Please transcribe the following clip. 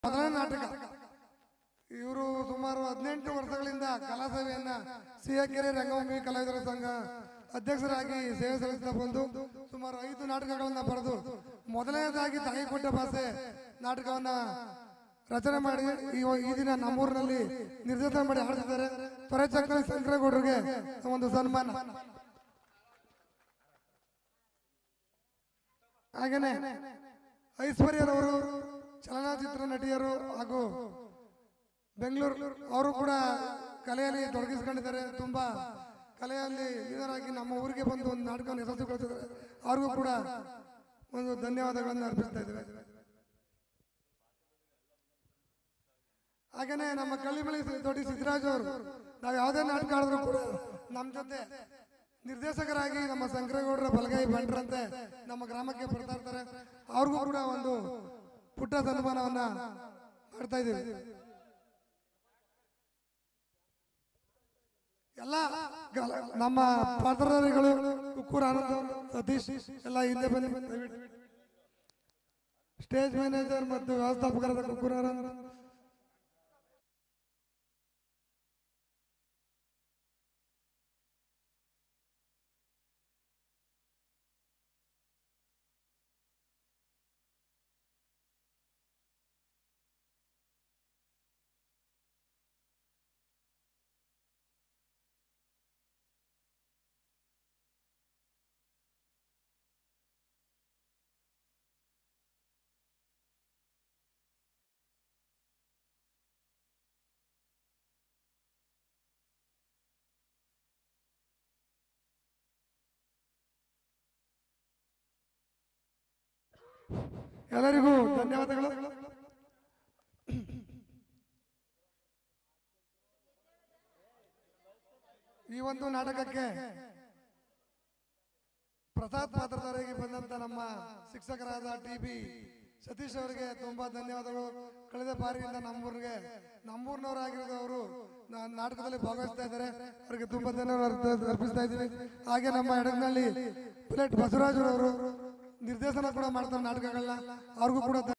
ಮೊದಲನೇ ನಾಟಕ ಇವರು ಸುಮಾರು ಹದಿನೆಂಟು ವರ್ಷಗಳಿಂದ ಕಲಾ ಸೇವೆಯನ್ನ ಸಿಹಕೆರೆ ರಂಗಭೂಮಿ ಕಲಾವಿದರ ಸಂಘ ಅಧ್ಯಕ್ಷರಾಗಿ ಸೇವೆ ಸಲ್ಲಿಸ್ತಾ ಬಂದು ಸುಮಾರು ಐದು ನಾಟಕಗಳನ್ನ ಬರೆದು ಮೊದಲನೇದಾಗಿ ತಾಯಿ ಕೊಟ್ಟ ಭಾಷೆ ನಾಟಕವನ್ನ ರಚನೆ ಮಾಡಿ ಈ ಈ ದಿನ ನಮ್ಮೂರಿನಲ್ಲಿ ನಿರ್ದೇಶನ ಮಾಡಿ ಹಾಡ್ತಿದ್ದಾರೆ ತ್ವರೆ ಚಕ್ರ ಶಂಕರೇಗೌಡರಿಗೆ ಒಂದು ಸನ್ಮಾನ ಹಾಗೇನೆ ಐಶ್ವರ್ಯರವರು ಚಲನಚಿತ್ರ ನಟಿಯರು ಹಾಗೂ ಬೆಂಗಳೂರು ಅವರು ಕೂಡ ಕಲೆಯಲ್ಲಿ ತೊಡಗಿಸ್ಕೊಂಡಿದ್ದಾರೆ ತುಂಬಾ ಕಲೆಯಲ್ಲಿ ಲೀನರಾಗಿ ನಮ್ಮ ಊರಿಗೆ ಬಂದು ಒಂದು ನಾಟಕವನ್ನು ಯಶಸ್ವಿಗೊಳಿಸಿದ್ದಾರೆ ಅವ್ರಿಗೂ ಕೂಡ ಒಂದು ಧನ್ಯವಾದಗಳನ್ನು ಅರ್ಪಿಸ್ತಾ ಇದ್ದೇವೆ ಹಾಗೇನೆ ನಮ್ಮ ಕಳ್ಳಿಮಳಿ ದೊಡ್ಡಿ ಸಿದ್ದರಾಜ್ ಅವರು ನಾವು ಯಾವುದೇ ನಾಟಕ ಆಡಿದ್ರು ಕೂಡ ನಮ್ಮ ಜೊತೆ ನಿರ್ದೇಶಕರಾಗಿ ನಮ್ಮ ಶಂಕರೇಗೌಡರ ಬಲಗೈ ಬಂಟ್ರಂತೆ ನಮ್ಮ ಗ್ರಾಮಕ್ಕೆ ಬರ್ತಾ ಇರ್ತಾರೆ ಅವ್ರಿಗೂ ಕೂಡ ಒಂದು ಪುಟ್ಟ ಸನ್ಮಾನವನ್ನ ಮಾಡ್ತಾ ಇದ್ದೀವಿ ಎಲ್ಲ ಗ- ನಮ್ಮ ಪಾತ್ರಧಾರಿಗಳು ಕುಕ್ಕೂರ್ ಆನಂದ್ ಅವರು, ಸತೀಶ್ ಎಲ್ಲ ಹಿಂದೆ ಬನ್ನಿ ದಯವಿಟ್ಟು. ಸ್ಟೇಜ್ ಮ್ಯಾನೇಜರ್ ಮತ್ತು ವ್ಯವಸ್ಥಾಪಕರಾದ ಕುಕ್ಕೂರ್ ಆನಂದ್ ಎಲ್ಲರಿಗೂ ಧನ್ಯವಾದಗಳು ಈ ಒಂದು ನಾಟಕಕ್ಕೆ ಪ್ರಸಾದ್ ಪಾತ್ರಧಾರಿಗೆ ಬಂದಂತ ನಮ್ಮ ಶಿಕ್ಷಕರಾದ ಟಿ ಬಿ ಸತೀಶ್ ಅವರಿಗೆ ತುಂಬಾ ಧನ್ಯವಾದಗಳು ಕಳೆದ ಬಾರಿಯಿಂದ ನಮ್ಮೂರಿಗೆ ನಮ್ಮೂರಿನವರಾಗಿರೋದು ಅವರು ನಾ- ನಾಟಕದಲ್ಲಿ ಭಾಗವಹಿಸ್ತಾ ಇದ್ದಾರೆ ಅವರಿಗೆ ತುಂಬಾ ಧನ್ಯವಾದ ಅರ್ಪಿಸ್ತಾ ಇದ್ದೀವಿ ಹಾಗೆ ನಮ್ಮ ಎಡಗ್ನಲ್ಲಿ ಬುಲೆಟ್ ಬಸವರಾಜ್ ಅವರು ನಿರ್ದೇಶನ ಕೂಡ ಮಾಡ್ತಾರೆ ನಾಟಕಗಳನ್ನ ಅವ್ರಿಗೂ ಕೂಡ